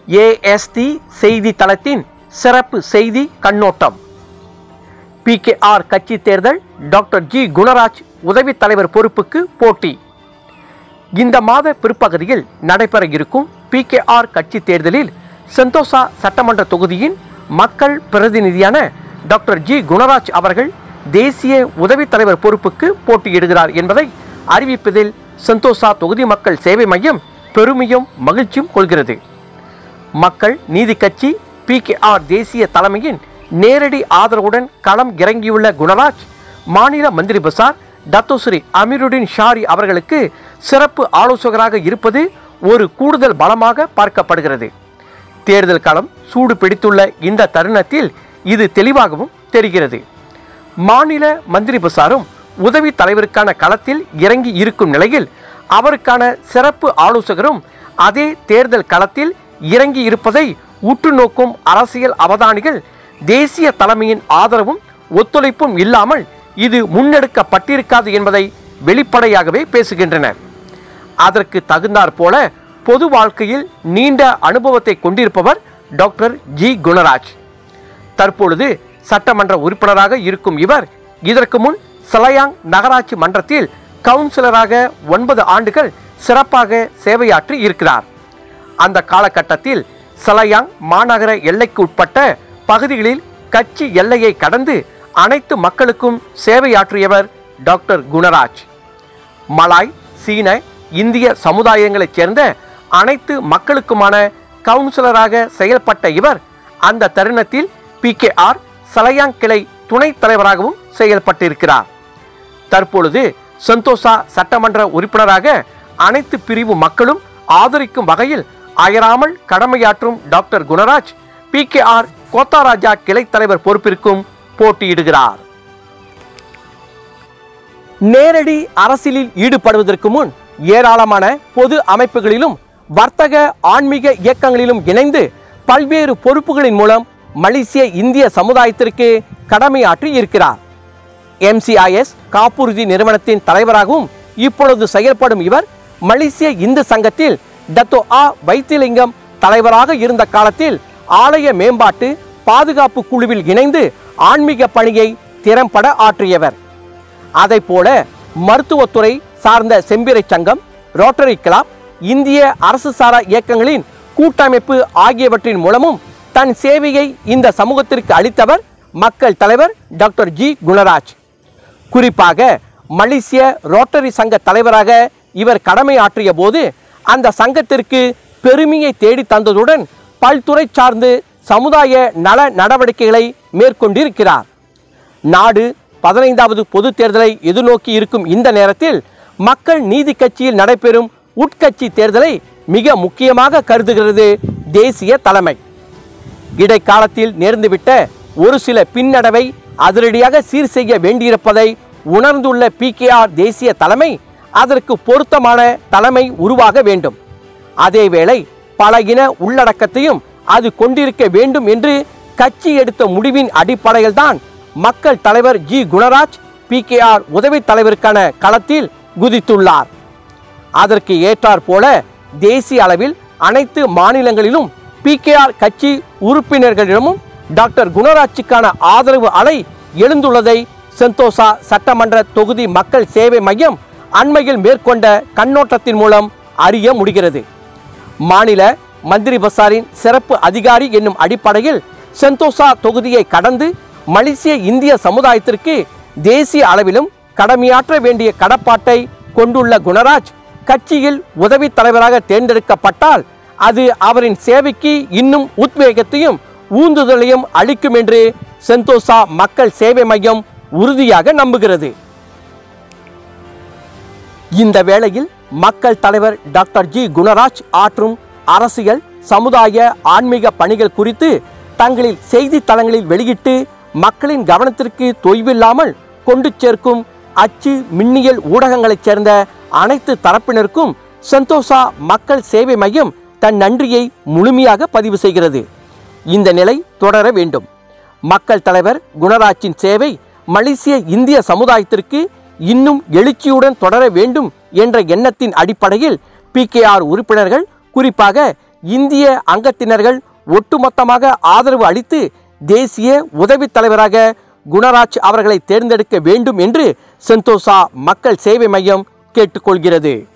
AST செய்தி தளத்தின் சிறப்பு செய்தி கண்ணோட்டம் பிகேஆர் கட்சி தேர்தல் டாக்டர் ஜி குணராஜ் உதவித் தலைவர் பொறுப்புக்கு போட்டி இந்த மாத பிற்பகுதியில் நடைபெற இருக்கும் பிகேஆர் கட்சி தேர்தலில் செந்தோசா சட்டமன்ற தொகுதியின் மக்கள் பிரதிநிதியான டாக்டர் ஜி குணராஜ் அவர்கள் தேசிய உதவித் தலைவர் பொறுப்புக்கு போட்டியிடுகிறார் என்பதை அறிவிப்பதில் செந்தோசா தொகுதி மக்கள் சேவை மையம் பெருமையும் மகிழ்ச்சியும் கொள்கிறது மக்கள் நீதி கட்சி பிகேஆர் தேசிய தலைமையின் நேரடி ஆதரவுடன் களம் இறங்கியுள்ள குணராஜ் மாநில மந்திரி பசார் டத்தோஸ்ரீ அமீருddin ஷாரி அவர்களுக்கு சிறப்பு ஆலோசகராக இருப்பது ஒரு கூடுதல் பலமாக பார்க்கப்படுகிறது தேர்தல் களம் சூடு பிடித்துள்ள இந்த தருணத்தில் இது தெளிவாகவும் தெரிகிறது மாநில மந்திரி பசாரும் உதவி தலைவருக்கான களத்தில் இறங்கி இருக்கும் நிலையில் அவருக்கான சிறப்பு ஆலோசகரும் அதே தேர்தல் களத்தில் இறங்கி இருப்பதை உற்று நோக்கும் அரசியல் அவதானிகள் தேசிய தலைமையின் ஆதரவும் ஒத்துழைப்பும் இல்லாமல் இது முன்னெடுக்கப்பட்டிருக்காது என்பதை வெளிப்படையாகவே பேசுகின்றனர் அதற்கு தகுந்தாற் போல பொது வாழ்க்கையில் நீண்ட அனுபவத்தை கொண்டிருப்பவர் டாக்டர் ஜி குணராஜ் தற்பொழுது சட்டமன்ற உறுப்பினராக இருக்கும் இவர் இதற்கு முன் சலயாங் நகராட்சி மன்றத்தில் கவுன்சிலராக ஒன்பது ஆண்டுகள் சிறப்பாக சேவையாற்றி இருக்கிறார் அந்த காலகட்டத்தில் சலயாங் மாநகர எல்லைக்கு உட்பட்ட பகுதிகளில் கட்சி எல்லையை கடந்து அனைத்து மக்களுக்கும் சேவையாற்றியவர் டாக்டர் குணராஜ் மலாய் சீன இந்திய சமுதாயங்களைச் சேர்ந்த அனைத்து மக்களுக்குமான கவுன்சிலராக செயல்பட்ட இவர் அந்த தருணத்தில் பிகேஆர் சலயாங் கிளை துணைத் தலைவராகவும் செயல்பட்டிருக்கிறார் தற்பொழுது சந்தோஷா சட்டமன்ற உறுப்பினராக அனைத்து பிரிவு மக்களும் ஆதரிக்கும் வகையில் அயராமல் கடமையாற்றும் டாக்டர் குணராஜ் பிகேஆர் கோத்தாராஜா கிளை தலைவர் பொறுப்பிற்கும் போட்டியிடுகிறார் நேரடி அரசியலில் ஈடுபடுவதற்கு முன் ஏராளமான பொது அமைப்புகளிலும் வர்த்தக ஆன்மீக இயக்கங்களிலும் இணைந்து பல்வேறு பொறுப்புகளின் மூலம் மலேசிய இந்திய சமுதாயத்திற்கு கடமையாற்றி இருக்கிறார் எம்சிஐஎஸ் காப்புறுதி நிறுவனத்தின் தலைவராகவும் இப்பொழுது செயல்படும் இவர் மலேசிய இந்து சங்கத்தில் டத்தோ ஆ வைத்திலிங்கம் தலைவராக இருந்த காலத்தில் ஆலய மேம்பாட்டு பாதுகாப்பு குழுவில் இணைந்து ஆன்மீக பணியை திறம்பட ஆற்றியவர் அதைப்போல மருத்துவத்துறை சார்ந்த செம்பிறை சங்கம் ரோட்டரி கிளப் இந்திய அரசு சாரா இயக்கங்களின் கூட்டமைப்பு ஆகியவற்றின் மூலமும் தன் சேவையை இந்த சமூகத்திற்கு அளித்தவர் மக்கள் தலைவர் டாக்டர் ஜி குணராஜ் குறிப்பாக மலேசிய ரோட்டரி சங்க தலைவராக இவர் கடமை ஆற்றிய போது அந்த சங்கத்திற்கு பெருமையை தேடி தந்ததுடன் பல்துறை சார்ந்து சமுதாய நல நடவடிக்கைகளை மேற்கொண்டிருக்கிறார் நாடு பதினைந்தாவது பொது தேர்தலை எதிர்நோக்கி இருக்கும் இந்த நேரத்தில் மக்கள் நீதி கட்சியில் நடைபெறும் உட்கட்சி தேர்தலை மிக முக்கியமாக கருதுகிறது தேசிய தலைமை இடைக்காலத்தில் நேர்ந்துவிட்ட ஒரு சில பின்னடைவை அதிரடியாக சீர் செய்ய வேண்டியிருப்பதை உணர்ந்துள்ள பிகேஆர் தேசிய தலைமை அதற்கு பொருத்தமான தலைமை உருவாக வேண்டும் அதேவேளை பல இன உள்ளடக்கத்தையும் அது கொண்டிருக்க வேண்டும் என்று கட்சி எடுத்த முடிவின் அடிப்படையில்தான் மக்கள் தலைவர் ஜி குணராஜ் பிகேஆர் உதவி தலைவருக்கான களத்தில் குதித்துள்ளார் அதற்கு ஏற்றாற் போல தேசிய அளவில் அனைத்து மாநிலங்களிலும் பிகேஆர் கட்சி உறுப்பினர்களிடமும் டாக்டர் குணராஜுக்கான ஆதரவு அலை எழுந்துள்ளதை செந்தோசா சட்டமன்ற தொகுதி மக்கள் சேவை மையம் அண்மையில் மேற்கொண்ட கண்ணோட்டத்தின் மூலம் அறிய முடிகிறது மாநில மந்திரி பசாரின் சிறப்பு அதிகாரி என்னும் அடிப்படையில் செந்தோசா தொகுதியை கடந்து மலேசிய இந்திய சமுதாயத்திற்கு தேசிய அளவிலும் கடமையாற்ற வேண்டிய கடப்பாட்டை கொண்டுள்ள குணராஜ் கட்சியில் உதவி தலைவராக தேர்ந்தெடுக்கப்பட்டால் அது அவரின் சேவைக்கு இன்னும் உத்வேகத்தையும் ஊந்துதலையும் அளிக்கும் என்று செந்தோசா மக்கள் சேவை மையம் உறுதியாக நம்புகிறது இந்த வேளையில் மக்கள் தலைவர் டாக்டர் ஜி குணராஜ் ஆற்றும் அரசியல் சமுதாய ஆன்மீக பணிகள் குறித்து தங்களின் செய்தித்தளங்களில் வெளியிட்டு மக்களின் கவனத்திற்கு தொய்வில்லாமல் கொண்டு சேர்க்கும் அச்சு மின்னியல் ஊடகங்களைச் சேர்ந்த அனைத்து தரப்பினருக்கும் சந்தோஷா மக்கள் சேவை மையம் தன் நன்றியை முழுமையாக பதிவு செய்கிறது இந்த நிலை தொடர வேண்டும் மக்கள் தலைவர் குணராஜின் சேவை மலேசிய இந்திய சமுதாயத்திற்கு இன்னும் எழுச்சியுடன் தொடர வேண்டும் என்ற எண்ணத்தின் அடிப்படையில் பிகேஆர் உறுப்பினர்கள் குறிப்பாக இந்திய அங்கத்தினர்கள் ஒட்டுமொத்தமாக ஆதரவு அளித்து தேசிய உதவித் தலைவராக குணராஜ் அவர்களை தேர்ந்தெடுக்க வேண்டும் என்று செந்தோசா மக்கள் சேவை மையம் கேட்டுக்கொள்கிறது